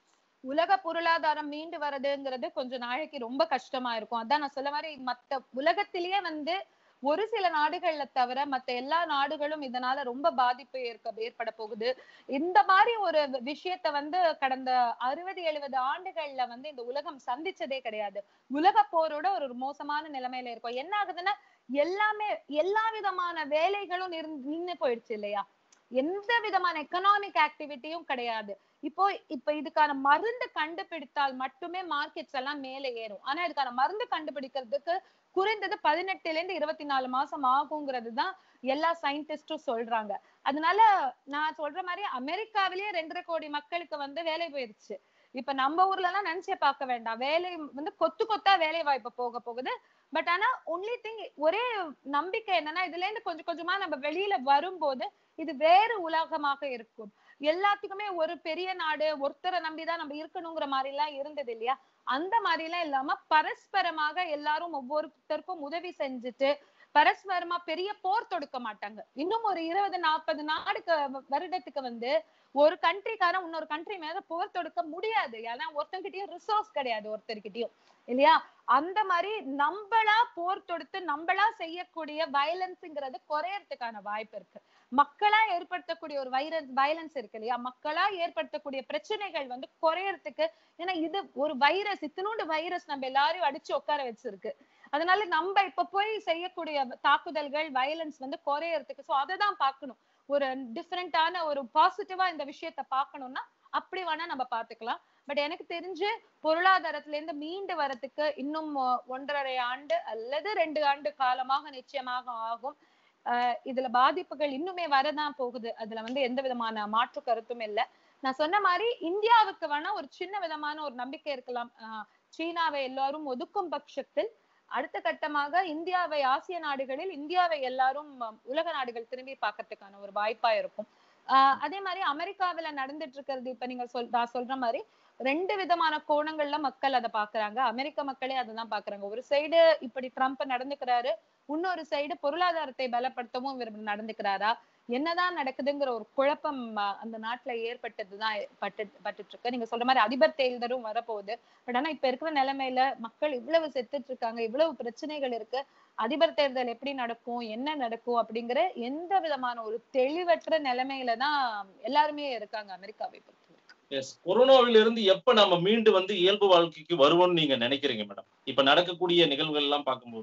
உலக பொருளாதாரம் மீண்டு வர்றதுங்கிறது கொஞ்ச நாளைக்கு ரொம்ப கஷ்டமா இருக்கும் அதான் நான் சொல்ல மாதிரி மத்த உலகத்திலேயே வந்து ஒரு சில நாடுகள்ல தவிர மத்த எல்லா நாடுகளும் இதனால ரொம்ப பாதிப்பு ஏற்க ஏற்பட போகுது இந்த மாதிரி ஒரு விஷயத்த வந்து கடந்த அறுபது எழுபது ஆண்டுகள்ல வந்து இந்த உலகம் சந்திச்சதே கிடையாது உலக போரோட ஒரு மோசமான நிலைமையில இருக்கும் என்ன ஆகுதுன்னா எல்லாமே எல்லா விதமான வேலைகளும் நின்று போயிடுச்சு இல்லையா எந்த விதமான எக்கனாமிக் ஆக்டிவிட்டியும் கிடையாது இப்போ இப்ப இதுக்கான மருந்து கண்டுபிடித்தால் மட்டுமே மார்க்கெட்ஸ் எல்லாம் மேலே ஏறும் ஆனா இதுக்கான மருந்து கண்டுபிடிக்கிறதுக்கு குறைந்தது பதினெட்டுல இருந்து இருபத்தி நாலு மாசம் ஆகுங்கிறது தான் எல்லா சயின்டிஸ்டும் சொல்றாங்க அதனால நான் சொல்ற மாதிரி அமெரிக்காவிலேயே ரெண்டரை கோடி மக்களுக்கு வந்து வேலை போயிருச்சு இப்ப நம்ம ஊர்ல எல்லாம் நினைச்சே பார்க்க வேண்டாம் வேலை வந்து கொத்து கொத்தா வேலை வாய்ப்பு போக போகுது பட் ஆனா ஒன்லி திங் ஒரே நம்பிக்கை என்னன்னா இதுல இருந்து கொஞ்சம் கொஞ்சமா நம்ம வெளியில வரும்போது இது வேறு உலகமாக இருக்கும் எல்லாத்துக்குமே ஒரு பெரிய நாடு ஒருத்தரை நம்பிதான் நம்ம இருக்கணுங்கிற மாதிரி எல்லாம் இருந்தது இல்லையா அந்த மாதிரி எல்லாம் இல்லாம பரஸ்பரமாக எல்லாரும் ஒவ்வொருத்தருக்கும் உதவி செஞ்சுட்டு பரஸ்பரமா பெரிய போர் தொடுக்க மாட்டாங்க இன்னும் ஒரு இருபது நாற்பது நாடுக்கு வருடத்துக்கு வந்து ஒரு கண்ட்ரிக்காரன் இன்னொரு கண்ட்ரி மேல போர் தொடுக்க முடியாது ஏன்னா ஒருத்தங்கிட்டயும் ரிசோர்ஸ் கிடையாது ஒருத்தர்கிட்டயும் இல்லையா அந்த மாதிரி நம்மளா போர் தொடுத்து நம்மளா செய்யக்கூடிய வயலன்ஸ்ங்கிறது குறையறதுக்கான வாய்ப்பு இருக்கு மக்களா ஏற்படுத்தக்கூடிய ஒரு வைரஸ் வயலன்ஸ் இருக்கு இல்லையா மக்களா ஏற்படுத்தக்கூடிய பிரச்சனைகள் வந்து குறையறதுக்கு ஏன்னா இது ஒரு வைரஸ் இத்தினோண்டு வைரஸ் நம்ம எல்லாரையும் அடிச்சு உட்கார வச்சிருக்கு அதனால நம்ம இப்ப போய் செய்யக்கூடிய தாக்குதல்கள் வயலன்ஸ் வந்து குறையறதுக்கு சோ அதை தான் பார்க்கணும் ஒரு டிஃப்ரெண்டான ஒரு பாசிட்டிவா இந்த விஷயத்த பார்க்கணும்னா அப்படி வேணா நம்ம பாத்துக்கலாம் பட் எனக்கு தெரிஞ்சு பொருளாதாரத்துல இருந்து மீண்டு வரதுக்கு இன்னும் ஒன்றரை ஆண்டு அல்லது ரெண்டு ஆண்டு காலமாக நிச்சயமாக ஆகும் ஆஹ் இதுல பாதிப்புகள் இன்னுமே வரதான் போகுது அதுல வந்து எந்த விதமான மாற்று கருத்தும் இல்லை நான் சொன்ன மாதிரி இந்தியாவுக்கு வேணா ஒரு சின்ன விதமான ஒரு நம்பிக்கை இருக்கலாம் ஆஹ் சீனாவை எல்லாரும் ஒதுக்கும் பட்சத்தில் அடுத்த கட்டமாக இந்தியாவை ஆசிய நாடுகளில் இந்தியாவை எல்லாரும் உலக நாடுகள் திரும்பி பார்க்கறதுக்கான ஒரு வாய்ப்பா இருக்கும் ஆஹ் அதே மாதிரி அமெரிக்காவில நடந்துட்டு இருக்கிறது இப்ப நீங்க சொல் நான் சொல்ற மாதிரி ரெண்டு விதமான கோணங்கள்ல மக்கள் அதை பாக்குறாங்க அமெரிக்க மக்களே அதைதான் பாக்குறாங்க ஒரு சைடு இப்படி ட்ரம்ப் நடந்துக்கிறாரு இன்னொரு சைடு பொருளாதாரத்தை பலப்படுத்தவும் இவர் நடந்துக்கிறாரா என்னதான் நடக்குதுங்கிற ஒரு குழப்பம் அந்த நாட்டுல ஏற்பட்டதுதான் பட்டு பட்டுட்டு இருக்கு நீங்க சொல்ற மாதிரி அதிபர் தேர்தலும் வரப்போகுது பட் ஆனா இப்ப இருக்கிற நிலைமையில மக்கள் இவ்வளவு செத்துட்டு இருக்காங்க இவ்வளவு பிரச்சனைகள் இருக்கு அதிபர் தேர்தல் எப்படி நடக்கும் என்ன நடக்கும் அப்படிங்கிற எந்த விதமான ஒரு தெளிவற்ற நிலைமையில தான் எல்லாருமே இருக்காங்க அமெரிக்காவை பொறுத்த எஸ் கொரோனாவில இருந்து எப்ப நம்ம மீண்டு வந்து இயல்பு வாழ்க்கைக்கு வருவோம்னு நீங்க நினைக்கிறீங்க மேடம் இப்ப நடக்கக்கூடிய நிகழ்வுகள் எல்லாம் பார்க்கும்போது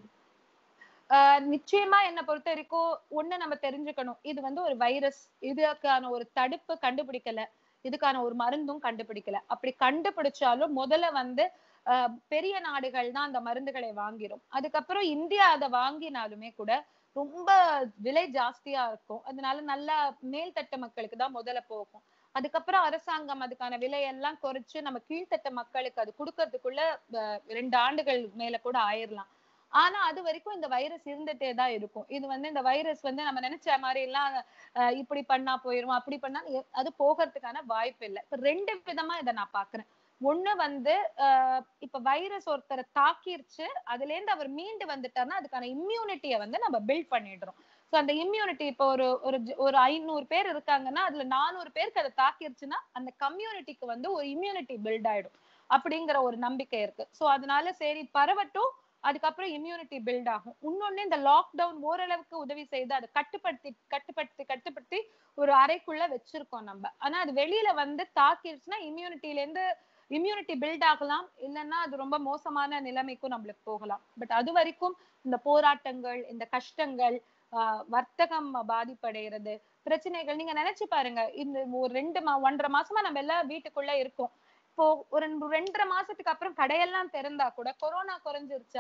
ஆஹ் நிச்சயமா என்ன பொறுத்த வரைக்கும் ஒண்ணு நம்ம தெரிஞ்சுக்கணும் இது வந்து ஒரு வைரஸ் இதுக்கான ஒரு தடுப்பு கண்டுபிடிக்கல இதுக்கான ஒரு மருந்தும் கண்டுபிடிக்கல அப்படி கண்டுபிடிச்சாலும் முதல்ல வந்து ஆஹ் பெரிய நாடுகள் தான் அந்த மருந்துகளை வாங்கிரும் அதுக்கப்புறம் இந்தியா அதை வாங்கினாலுமே கூட ரொம்ப விலை ஜாஸ்தியா இருக்கும் அதனால நல்ல மேல்தட்டு மக்களுக்கு தான் முதல்ல போகும் அதுக்கப்புறம் அரசாங்கம் அதுக்கான விலையெல்லாம் குறைச்சு நம்ம கீழ்த்தட்ட மக்களுக்கு அது கொடுக்கறதுக்குள்ள ரெண்டு ஆண்டுகள் மேல கூட ஆயிரலாம் ஆனா அது வரைக்கும் இந்த வைரஸ் இருந்துட்டே தான் இருக்கும் இது வந்து இந்த வைரஸ் வந்து நம்ம நினைச்ச மாதிரி எல்லாம் இப்படி பண்ணா போயிரும் அப்படி பண்ணா அது போகிறதுக்கான வாய்ப்பு இல்லை இப்ப ரெண்டு விதமா இதை நான் பாக்குறேன் ஒண்ணு வந்து ஆஹ் இப்ப வைரஸ் ஒருத்தரை தாக்கிருச்சு அதுல இருந்து அவர் மீண்டு வந்துட்டாருன்னா அதுக்கான இம்யூனிட்டியை வந்து நம்ம பில்ட் பண்ணிடுறோம் சோ அந்த இம்யூனிட்டி இப்போ ஒரு ஒரு ஒரு ஐநூறு பேர் இருக்காங்கன்னா அதுல நானூறு பேருக்கு அதை தாக்கிருச்சுன்னா அந்த கம்யூனிட்டிக்கு வந்து ஒரு இம்யூனிட்டி பில்ட் ஆயிடும் அப்படிங்கிற ஒரு நம்பிக்கை இருக்கு சோ அதனால சரி பரவட்டும் அதுக்கப்புறம் இம்யூனிட்டி பில்ட் ஆகும் இன்னொன்னு இந்த லாக்டவுன் ஓரளவுக்கு உதவி செய்து அதை கட்டுப்படுத்தி கட்டுப்படுத்தி கட்டுப்படுத்தி ஒரு அறைக்குள்ள வச்சிருக்கோம் நம்ம ஆனா அது வெளியில வந்து தாக்கிடுச்சுன்னா இம்யூனிட்டில இருந்து இம்யூனிட்டி பில்ட் ஆகலாம் இல்லைன்னா அது ரொம்ப மோசமான நிலைமைக்கும் நம்மளுக்கு போகலாம் பட் அது வரைக்கும் இந்த போராட்டங்கள் இந்த கஷ்டங்கள் ஆஹ் வர்த்தகம் பாதிப்படைகிறது பிரச்சனைகள் நீங்க நினைச்சு பாருங்க இந்த ஒரு ரெண்டு மா ஒன்றரை மாசமா நம்ம எல்லாம் வீட்டுக்குள்ள இருக்கோம் இப்போ ஒரு ரெண்டரை மாசத்துக்கு அப்புறம் கடையெல்லாம் திறந்தா கூட கொரோனா குறைஞ்சிருச்சா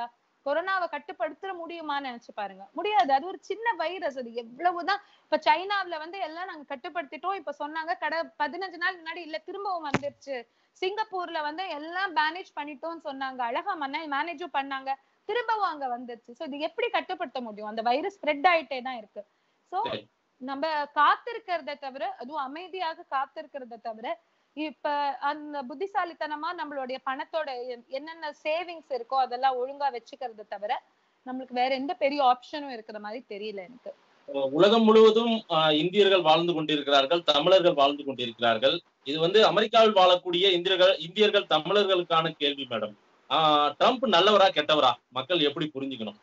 கொரோனாவை கட்டுப்படுத்த முடியுமான்னு நினைச்சு பாருங்க முடியாது அது ஒரு சின்ன வைரஸ் அது எவ்வளவுதான் இப்ப சைனாவுல வந்து எல்லாம் நாங்க கட்டுப்படுத்திட்டோம் இப்ப சொன்னாங்க கடை பதினஞ்சு நாள் முன்னாடி இல்ல திரும்பவும் வந்துருச்சு சிங்கப்பூர்ல வந்து எல்லாம் மேனேஜ் பண்ணிட்டோம்னு சொன்னாங்க அழகா மேனேஜும் பண்ணாங்க திரும்பவும் அங்க வந்துருச்சு சோ இது எப்படி கட்டுப்படுத்த முடியும் அந்த வைரஸ் ஸ்ப்ரெட் ஆயிட்டே தான் இருக்கு சோ சரி. நம்ம காத்திருக்கிறத தவிர அதுவும் அமைதியாக காத்திருக்கிறத தவிர இப்ப அந்த புத்திசாலித்தனமா நம்மளுடைய பணத்தோட எ- என்னென்ன சேவிங்ஸ் இருக்கோ அதெல்லாம் ஒழுங்கா வச்சுக்கிறத தவிர நம்மளுக்கு வேற எந்த பெரிய ஆப்ஷனும் இருக்கிற மாதிரி தெரியல எனக்கு உலகம் முழுவதும் ஆஹ், இந்தியர்கள் வாழ்ந்து கொண்டிருக்கிறார்கள் தமிழர்கள் வாழ்ந்து கொண்டிருக்கிறார்கள் இது வந்து அமெரிக்காவில் வாழக்கூடிய இந்தியர்கள் இந்தியர்கள் தமிழர்களுக்கான கேள்வி மேடம் ஆஹ், ட்ரம்ப் நல்லவரா கெட்டவரா மக்கள் எப்படி புரிஞ்சுக்கணும்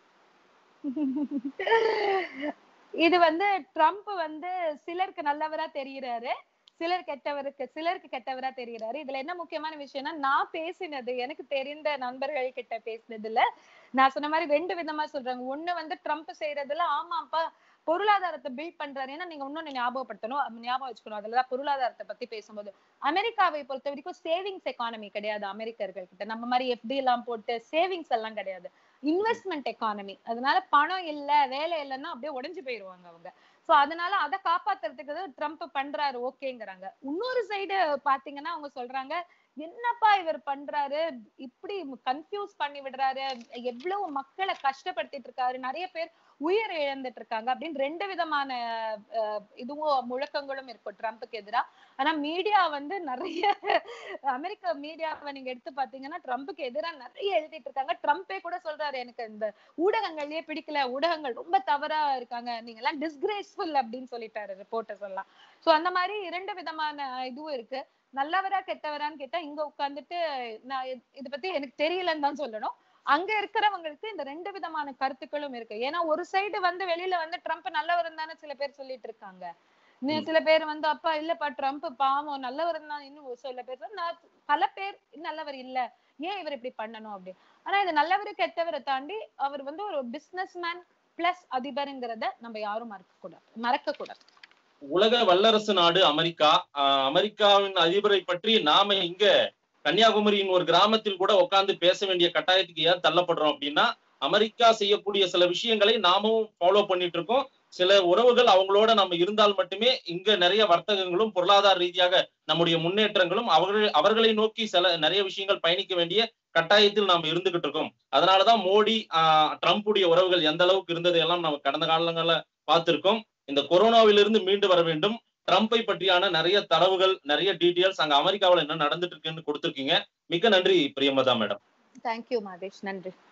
இது வந்து ட்ரம்ப் வந்து சிலருக்கு நல்லவரா தெரியுறாரு சிலர் கெட்டவருக்கு சிலருக்கு கெட்டவரா தெரியுறாரு இதுல என்ன முக்கியமான விஷயம்னா நான் பேசினது எனக்கு தெரிந்த நண்பர்கள் கிட்ட பேசினதுல நான் சொன்ன மாதிரி ரெண்டு விதமா சொல்றாங்க ஒண்ணு வந்து ட்ரம்ப் செய்யறதுல ஆமாப்பா பொருளாதாரத்தை பில்ட் பண்றாரு ஏன்னா நீங்க இன்னொன்னு ஞாபகப்படுத்தணும் அது ஞாபகம் வச்சுக்கணும் அதுலதான் பொருளாதாரத்தை பத்தி பேசும்போது அமெரிக்காவை பொறுத்த வரைக்கும் சேவிங்ஸ் எக்கானமி கிடையாது அமெரிக்கர்கள் கிட்ட நம்ம மாதிரி எஃப்டி எல்லாம் போட்டு சேவிங்ஸ் எல்லாம் கிடையாது இன்வெஸ்ட்மெண்ட் எக்கானமி அதனால பணம் இல்ல வேலை இல்லைன்னா அப்படியே உடைஞ்சு போயிருவாங்க அவங்க சோ அதனால அதை காப்பாத்துறதுக்கு தான் ட்ரம்ப் பண்றாரு ஓகேங்கிறாங்க இன்னொரு சைடு பாத்தீங்கன்னா அவங்க சொல்றாங்க என்னப்பா இவர் பண்றாரு இப்படி கன்ஃபியூஸ் பண்ணி விடுறாரு எவ்வளவு மக்களை கஷ்டப்படுத்திட்டு இருக்காரு நிறைய பேர் உயிர் இழந்துட்டு இருக்காங்க அப்படின்னு ரெண்டு விதமான அஹ், இதுவும் முழக்கங்களும் இருக்கும் ட்ரம்ப்புக்கு எதிரா ஆனா மீடியா வந்து நிறைய அமெரிக்க மீடியாவை நீங்க எடுத்து பாத்தீங்கன்னா ட்ரம்ப்புக்கு எதிரா நிறைய எழுதிட்டு இருக்காங்க ட்ரம்ப்பே கூட சொல்றாரு எனக்கு இந்த ஊடகங்கள்லயே பிடிக்கல ஊடகங்கள் ரொம்ப தவறா இருக்காங்க நீங்க எல்லாம் டிஸ்கிரேஸ்ஃபுல் அப்படின்னு சொல்லிட்டாரு ரிப்போர்ட்டர்ஸ் எல்லாம் சோ அந்த மாதிரி இரண்டு விதமான இதுவும் இருக்கு நல்லவரா கெட்டவரான்னு கேட்டா இங்க உட்கார்ந்துட்டு நான் இது- இத பத்தி எனக்கு தெரியலன்னு தான் சொல்லணும் அங்க இருக்கிறவங்களுக்கு இந்த ரெண்டு விதமான கருத்துக்களும் இருக்கு ஏன்னா ஒரு சைடு வந்து வெளியில வந்து ட்ரம்ப் நல்லவர் தானே சில பேர் சொல்லிட்டு இருக்காங்க இன்னும் ம். சில பேர் வந்து அப்பா இல்லப்பா ட்ரம்ப் பாவம் நல்லவர் தான் இன்னும் ஒரு சில பேர் சொன்னா, நான் பல பேர் நல்லவர் இல்ல ஏன் இவர் இப்படி பண்ணணும் அப்படின்னு ஆனா இது நல்லவரு கெட்டவரை தாண்டி அவர் வந்து ஒரு பிசினஸ் மேன் பிளஸ் அதிபருங்கிறத நம்ம யாரும் மறக்க கூடாது மறக்க கூடாது உலக வல்லரசு நாடு அமெரிக்கா ஆஹ், அமெரிக்காவின் அதிபரை பற்றி நாம இங்க கன்னியாகுமரியின் ஒரு கிராமத்தில் கூட உட்கார்ந்து பேச வேண்டிய கட்டாயத்துக்கு ஏன் தள்ளப்படுறோம் அப்படின்னா அமெரிக்கா செய்யக்கூடிய சில விஷயங்களை நாமும் ஃபாலோ பண்ணிட்டு இருக்கோம் சில உறவுகள் அவங்களோட நம்ம இருந்தால் மட்டுமே இங்க நிறைய வர்த்தகங்களும் பொருளாதார ரீதியாக நம்முடைய முன்னேற்றங்களும் அவர்கள் அவர்களை நோக்கி சில நிறைய விஷயங்கள் பயணிக்க வேண்டிய கட்டாயத்தில் நாம் இருந்துகிட்டு இருக்கோம் அதனாலதான் மோடி ஆஹ், ட்ரம்ப்புடைய உறவுகள் எந்த அளவுக்கு இருந்ததை எல்லாம் நம்ம கடந்த காலங்கள்ல பார்த்திருக்கோம் இந்த கொரோனாவிலிருந்து மீண்டு வர வேண்டும் ட்ரம்ப்பை பற்றியான நிறைய தரவுகள் நிறைய டீட்டெயில்ஸ் அங்க அமெரிக்காவில் என்ன நடந்துட்டு இருக்குன்னு கொடுத்திருக்கீங்க மிக்க நன்றி பிரியமதா மேடம் தேங்க்யூ மாதேஷ் நன்றி